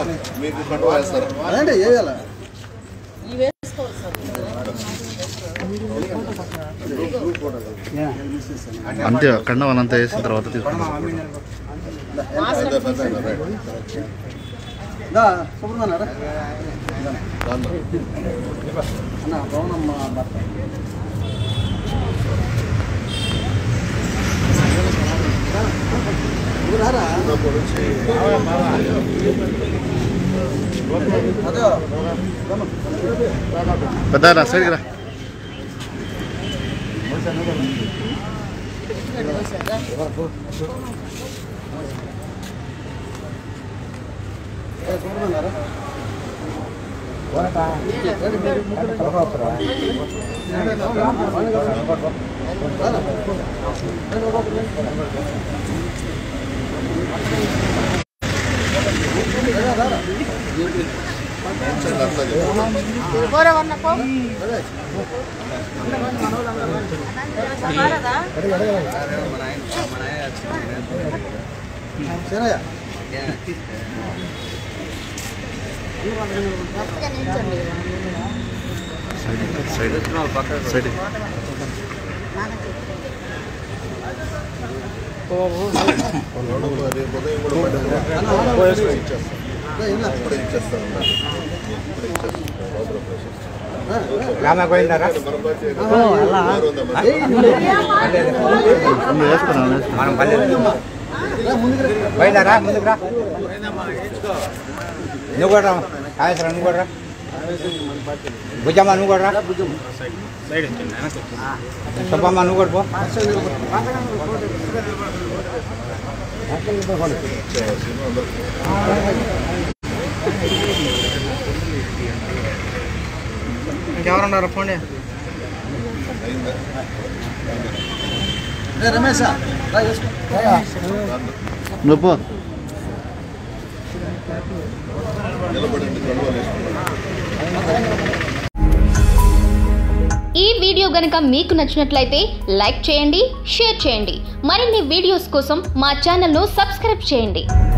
మీకు కండువా వేస్తారు అదండి వేయాల అంతే కండ వాళ్ళంతా వేసిన తర్వాత తీసుకుంటాం పెద్ద పెద్ద రైట్ దా సుబ్రహ్మణ్య రా. దాంట్లో అన్న పవనమ్మ భర్త నువ్వు రారా చిన్నప్పటి నుంచి అదే పెద్ద రా సైడ్కి రా సుబ్రహ్మణ్య రా. చిన్న అట్లా చెప్పు. సరేయా సైడ్ సైడ్ నడుము రేపు ఉదయం కూడా పడ్డది. ఇచ్చేస్తాను దా, ఇలా. ఇప్పుడే ఇచ్చేస్తాను ఇప్పుడే ఇచ్చేస్తాను లోపల process. రామ గోవిందారా మన పార్టీ వేరు ఉందమ్మా. వేసుకున్నాను మనం పల్లెలు రా, ముందుకు రా. పోయిందారా ముందుకు రా నువ్వు కూడా రా కాళేశ్వరం నువ్వు కూడా రా భుజమ్మ నువ్వు కూడా రా సుబ్బమ్మ నువ్వు కూడా పో ఇచ్చేయాల్సింది అందరికీ. ఇంకెవరున్నారు ఫోన్ అయిందా? రే, రమేష్ రా వేసుకో నువ్వు పో నిలబడింది కండువాలు వేసుకున్నాను ఈ వీడియో గనక మీకు నచ్చినట్లయితే లైక్ చేయండి షేర్ చేయండి మరిన్ని వీడియోస్ కోసం మా ఛానల్ను సబ్స్క్రైబ్ చేయండి